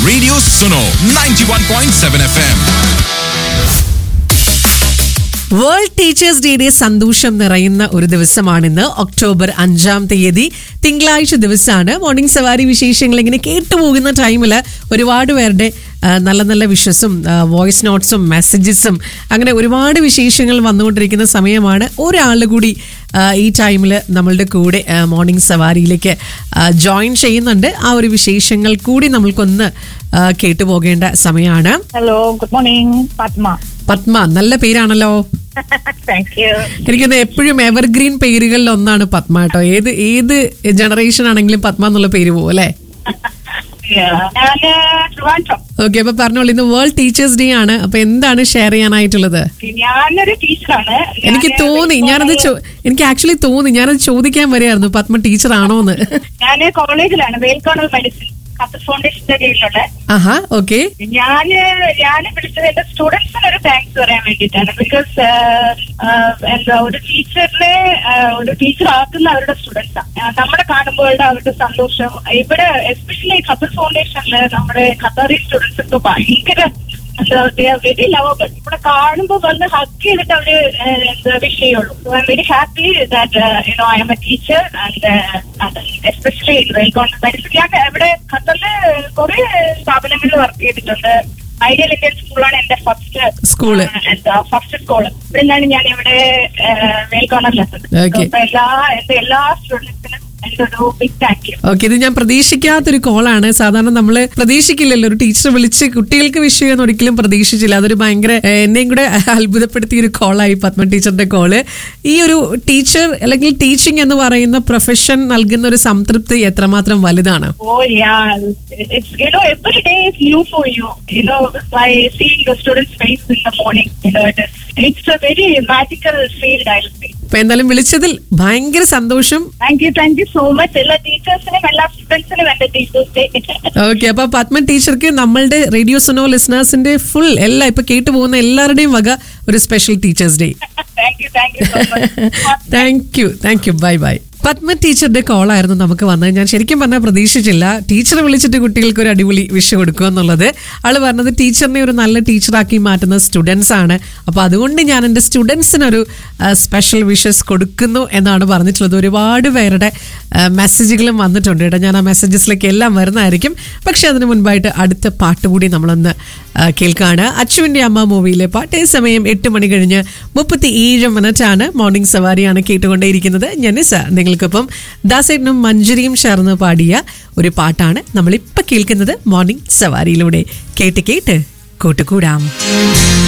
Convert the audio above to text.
Radio Suno 91.7 FM. World teachers ഡേയുടെ സന്തോഷം നിറയുന്ന ഒരു ദിവസമാണിന്ന് ഒക്ടോബർ അഞ്ചാം തീയതി തിങ്കളാഴ്ച ദിവസമാണ് മോർണിംഗ് സവാരി വിശേഷങ്ങൾ ഇങ്ങനെ കേട്ടുപോകുന്ന ടൈമിൽ ഒരുപാട് പേരുടെ ആ, നല്ല നല്ല വിഷസും വോയിസ് നോട്ട്സും മെസ്സേജസും അങ്ങനെ ഒരുപാട് വിശേഷങ്ങൾ വന്നുകൊണ്ടിരിക്കുന്ന സമയമാണ് ഒരാൾ കൂടി ആ, ഈ ടൈമിൽ നമ്മളുടെ കൂടെ മോർണിംഗ് സവാരിയിലേക്ക് ജോയിൻ ചെയ്യുന്നുണ്ട് ആ ഒരു വിശേഷങ്ങൾ കൂടി നമ്മൾക്കൊന്ന് ആ, കേട്ടുപോകേണ്ട സമയമാണ് hello good morning Padma Padma നല്ല പേരാണല്ലോ താങ്ക് യു എനിക്കത് എപ്പോഴും എവർഗ്രീൻ പേരുകളിൽ ഒന്നാണ് പത്മ കേട്ടോ ഏത് ഏത് ജനറേഷൻ ആണെങ്കിലും പത്മ എന്നുള്ള പേര് പോകും അല്ലേ ഞാന് ട്രിവാൻഡ്രം ഓക്കെ അപ്പൊ പറഞ്ഞോളൂ ഇന്ന് വേൾഡ് ടീച്ചേഴ്സ് ഡേ ആണ് അപ്പൊ എന്താണ് ഷെയർ ചെയ്യാനായിട്ടുള്ളത് ഞാനൊരു ടീച്ചറാണ് എനിക്ക് തോന്നി ഞാനത് ചോ- എനിക്ക് ആക്ച്വലി തോന്നി ഞാനത് ചോദിക്കാൻ വരികയായിരുന്നു പത്മ ടീച്ചർ ആണോന്ന് ഞാൻ കോളേജിലാണ് വേൽക്കോണൽ മെഡിസിൻ ഖത്തർ ഫൗണ്ടേഷന്റെ കീഴിലുള്ള ആഹാ ഓക്കെ ഞാന് ഞാൻ വിളിച്ചത് എന്റെ സ്റ്റുഡൻസിന് ഒരു താങ്ക്സ് പറയാൻ വേണ്ടിയിട്ടാണ് ബിക്കോസ് എന്താ ഒരു ടീച്ചറിനെ ഒരു ടീച്ചർ ആക്കുന്ന അവരുടെ സ്റ്റുഡൻസാ നമ്മളെ കാണുമ്പോൾ അവരുടെ സന്തോഷം ഇവിടെ എസ്പെഷ്യലി ഖത്തർ ഫൗണ്ടേഷനിൽ നമ്മുടെ ഖത്തറി സ്റ്റുഡൻസ് ഒക്കെ ഭയങ്കര എന്താ വെരി ലവബിൾ ഇവിടെ കാണുമ്പോൾ വന്ന് ഹക്ക് ചെയ്തിട്ട് അവര് ഏഹ്, എന്താ വിഷയമുള്ളൂ I am very happy that you know I am a teacher and especially medicine ഞാൻ ഇവിടെ ഖത്തറില് കുറെ സ്ഥാപനങ്ങളിൽ വർക്ക് ചെയ്തിട്ടുണ്ട് ഐഡിയൽ ഇന്ത്യൻ സ്കൂളാണ് എന്റെ ഫസ്റ്റ് സ്കൂള്. എന്താ ഫസ്റ്റ് സ്കൂള് ഇവിടെ നിന്നാണ് ഞാൻ ഇവിടെ മേൽക്കോണറിലെത്തുന്നത് Okay. അപ്പൊ എല്ലാ എന്റെ എല്ലാ സ്റ്റുഡൻസിനും എന്റെ ഒരു ബിഗ് താങ്ക് യു ഓക്കെ ഇത് ഞാൻ പ്രതീക്ഷിക്കാത്തൊരു കോളാണ് സാധാരണ നമ്മൾ പ്രതീക്ഷിക്കില്ലല്ലോ ഒരു ടീച്ചർ വിളിച്ച് കുട്ടികൾക്ക് വിഷയം ഒരിക്കലും പ്രതീക്ഷിച്ചില്ല അതൊരു ഭയങ്കര ഏഹ്, എന്നെയും കൂടെ അത്ഭുതപ്പെടുത്തിയ ഒരു കോളായി പത്മ ടീച്ചറിന്റെ കോള് ഈ ഒരു ടീച്ചർ അല്ലെങ്കിൽ ടീച്ചിങ് എന്ന് പറയുന്ന പ്രൊഫഷൻ നൽകുന്ന ഒരു സംതൃപ്തി എത്രമാത്രം വലുതാണ് Oh yeah, it's you know every day is new for you. You know by seeing the students' face in the morning. You know it is. It's a very magical field, I'll say. അപ്പൊ എന്തായാലും വിളിച്ചതിൽ ഭയങ്കര സന്തോഷം Thank you, thank you so much. എല്ലാ ടീച്ചേഴ്സിനും എല്ലാ സ്റ്റുഡൻസിനും എന്റെ teachers day okay അപ്പൊ പത്മ ടീച്ചർക്ക് നമ്മളുടെ റേഡിയോ സുനോ ലിസണേഴ്സിന്റെ ഫുൾ എല്ലാ ഇപ്പൊ കേട്ടു പോകുന്ന എല്ലാവരുടെയും വക ഒരു special teachers day thank you thank you so much thank you thank you bye bye Padma ടീച്ചറുടെ കോളായിരുന്നു നമുക്ക് വന്നത് ഞാൻ ശരിക്കും പറഞ്ഞാൽ പ്രതീക്ഷിച്ചില്ല ടീച്ചറെ വിളിച്ചിട്ട് കുട്ടികൾക്ക് ഒരു അടിപൊളി വിഷ കൊടുക്കുക എന്നുള്ളത് ആള് പറഞ്ഞത് ടീച്ചറിനെ ഒരു നല്ല ടീച്ചറാക്കി മാറ്റുന്ന സ്റ്റുഡൻസ് ആണ് അപ്പൊ അതുകൊണ്ട് ഞാൻ എൻ്റെ സ്റ്റുഡൻസിനൊരു സ്പെഷ്യൽ വിഷസ് കൊടുക്കുന്നു എന്നാണ് പറഞ്ഞിട്ടുള്ളത് ഒരുപാട് പേരുടെ മെസ്സേജുകളും വന്നിട്ടുണ്ട് കേട്ടോ ഞാൻ ആ മെസ്സേജസിലേക്ക് എല്ലാം വരുന്നതായിരിക്കും പക്ഷെ അതിന് മുൻപായിട്ട് അടുത്ത പാട്ട് കൂടി നമ്മളൊന്ന് ആ, കേൾക്കാണ് അച്ചുവിന്റെ അമ്മ മൂവിയിലെ പാട്ട് ഈ സമയം എട്ട് മണി കഴിഞ്ഞ് മുപ്പത്തി ഏഴ് മിനിറ്റ് ആണ് മോർണിംഗ് സവാരിയാണ് കേട്ടുകൊണ്ടേയിരിക്കുന്നത് ജനിസ നിങ്ങൾക്കൊപ്പം ദാസേട്ടനും മഞ്ജരിയും ചേർന്ന് പാടിയ ഒരു പാട്ടാണ് നമ്മളിപ്പോൾ കേൾക്കുന്നത് മോർണിംഗ് സവാരിയിലൂടെ കേട്ട് കേട്ട് കൂട്ടുകൂടാം